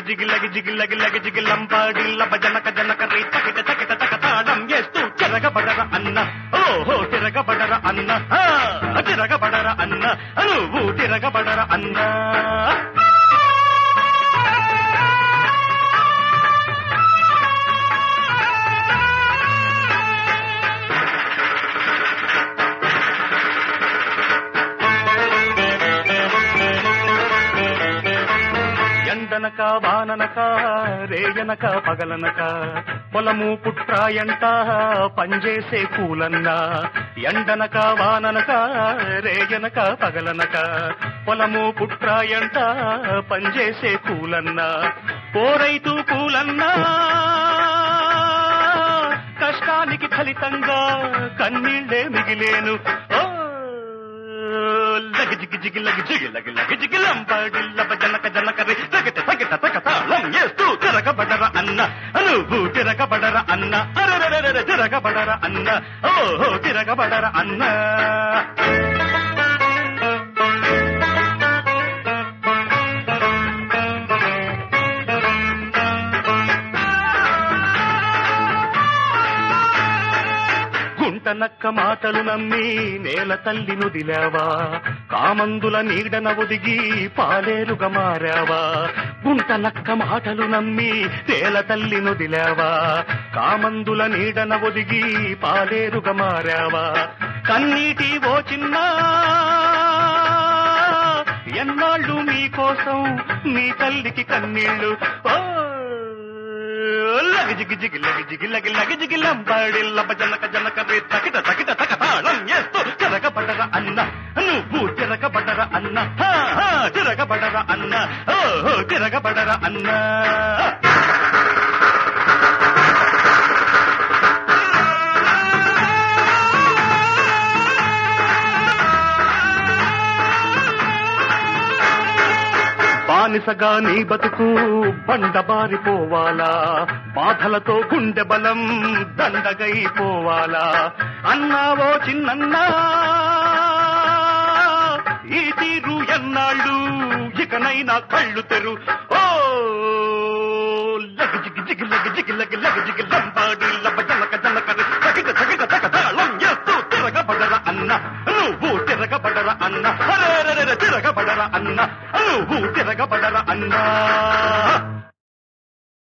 జిగిలగి జిగిలగి లగి జిగిలంపాడి లబ జనక జనక రీ తకిట తకిట తక తాళం చేస్తూ తిరగబడర అన్న ఓహో తిరగబడర అన్న ఆ, తిరగబడర అన్న నువ్వు తిరగబడర అన్న ఎండనక వాననక రేయనక పగలనక పొలము పుట్రాయంట పంజేసే కూలన్న ఎండనక వాననక రేయనక పగలనక పొలము పుట్రాయంట పంజేసే కూలన్న పోరైతూ కూలన్నా కష్టానికి ఫలితంగా కన్నీళ్ళే మిగిలేను ఓ లగ జిగి జిగి లగ జిగి లగ లగ జిగి లంపాడి లబ జనక జనక రి తగట తగట తగ తాళం చేస్తూ తిరగబడర అన్న నువ్వు తిరగబడర అన్న అరరరరర తిరగబడర అన్న ఓహో తిరగబడర అన్న గుంటనక్క మాటలు నమ్మి నేల తల్లి నుదిలావా కామందుల నీడన ఒదిగి పాలేరుగా మారావా గుంటనక్క మాటలు నమ్మి నేల తల్లి నుదిలావా కామందుల నీడన ఒదిగి పాలేరుగా మారావా కన్నీటి ఓ చిన్నా ఎన్నాళ్ళు మీకోసం మీ తల్లికి కన్నీళ్ళు ఓ లగ జిగి జిగి లగ జిగి లగ లగ జిగి లంబాడి లబ జనక జనక రే తకిట తకిట తక తాళం చేస్తూ తిరగబడర అన్న నువ్వు తిరగబడర అన్న హా, హా, తిరగబడర అన్న ఓహో తిరగబడర అన్న బానిసగా నీ బతుకు బండబారిపోవాలా బాధలతో గుండె బలం దండగైపోవాలా అన్నావో చిన్నన్నా ఈ తీరు ఎన్నాళ్ళు ఇకనైనా కళ్ళు తెరు ఓ లగ జిగి జిగి లగ జిగి లగ లగ జిగి లంబాడి లబ జనక జనక రి తగిట తగిట తగ తాళం చేస్తూ తిరగబడర అన్న నువ్వు తిరగబడర అన్న అరే తిరగబడర అన్న నువ్వు తిరగబడర అన్నా